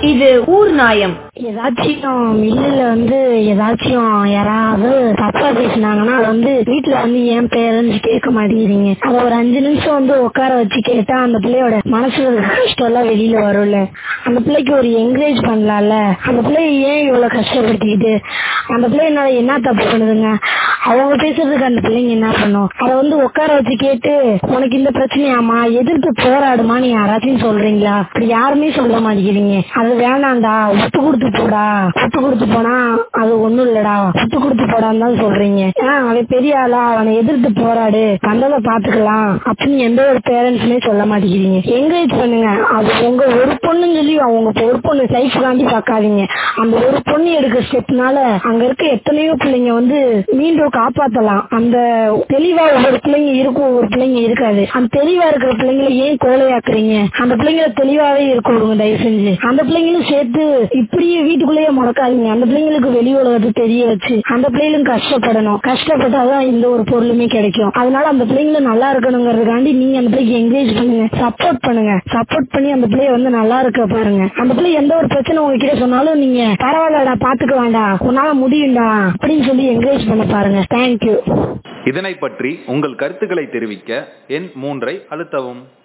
இது ஊர் நாயம் ஏதாச்சும் மில்லுல வந்து ஏதாச்சும் யாராவது தப்பா பேசினாங்கன்னா அது வந்து வீட்டுல வந்து ஏன் பேரண்ட்ஸ் கேட்க மாட்டேங்கிறீங்க அத ஒரு அஞ்சு நிமிஷம் வந்து உட்கார வச்சு கேட்டா அந்த பிள்ளையோட மனசுல இருக்க கஷ்டம் எல்லாம் வெளியில வரும்ல அந்த பிள்ளைக்கு ஒரு என்கரேஜ் பண்ணலாம்ல அந்த பிள்ளைய ஏன் இவ்வளவு கஷ்டப்படுத்திக்கிட்டு அந்த பிள்ளைனால என்ன தப்பு பண்ணுதுங்க அவங்க பேசுறதுக்கு அந்த பிள்ளைங்க என்ன பண்ணும் அத வந்து உட்கார வச்சு கேட்டு உனக்கு இந்த பிரச்சனையாமா எதிர்த்து போராடுமான்னு யாராச்சும் சொல்றீங்களா அப்படி யாருமே சொல்ல மாட்டேங்கிறீங்க அது வேணாம்டா விட்டு கொடுத்து போடா விட்டு கொடுத்து போனா அது ஒண்ணும் இல்லடா விட்டு கொடுத்து போடான்னு தான் சொல்றீங்க ஏன்னா அவன் பெரிய ஆளா அவனை எதிர்த்து போராடு வந்ததை பாத்துக்கலாம் அப்படின்னு எந்த ஒரு பேரண்ட்ஸுமே சொல்ல மாட்டேங்கிறீங்க என்கரேஜ் பண்ணுங்க அது உங்க ஒரு பொண்ணுன்னு சொல்லி அவங்க ஒரு பொண்ணு லைஃப் காண்டி பாக்காதீங்க அந்த ஒரு பொண்ணு எடுக்க ஸ்டெப்னால அங்க இருக்க எத்தனையோ பிள்ளைங்க வந்து மீண்டும் காப்பாத்தலாம் அந்த தெளிவா ஒவ்வொரு பிள்ளைங்க இருக்கும் ஒவ்வொரு பிள்ளைங்க இருக்காது அந்த தெளிவா இருக்கிற பிள்ளைங்களை ஏன் கோலையாக்குறீங்க அந்த பிள்ளைங்களை தெளிவாவே இருக்க விடுங்க தயவு செஞ்சு அந்த பிள்ளைங்களும் சேர்த்து இப்படியே வீட்டுக்குள்ளேயே முடக்காதீங்க அந்த பிள்ளைங்களுக்கு வெளி உலகத்தை தெரிய வச்சு அந்த பிள்ளைகளும் கஷ்டப்படணும் கஷ்டப்பட்டாதான் இந்த ஒரு பொருளுமே கிடைக்கும் அதனால அந்த பிள்ளைங்களும் நல்லா இருக்கணுங்கிறதுக்காண்டி நீங்க அந்த பிள்ளைக்கு என்கரேஜ் பண்ணுங்க சப்போர்ட் பண்ணுங்க சப்போர்ட் பண்ணி அந்த பிள்ளைய வந்து நல்லா இருக்க பாருங்க அந்த பிள்ளை எந்த ஒரு பிரச்சனை உங்ககிட்ட சொன்னாலும் நீங்க பரவாயில்லடா பாத்துக்க வேண்டாம் உன்னால முடியும்டா அப்படின்னு சொல்லி என்கரேஜ் பண்ண பாருங்க தேங்க்யூ இதனை பற்றி உங்கள் கருத்துக்களை தெரிவிக்க எண் மூன்றை அழுத்தவும்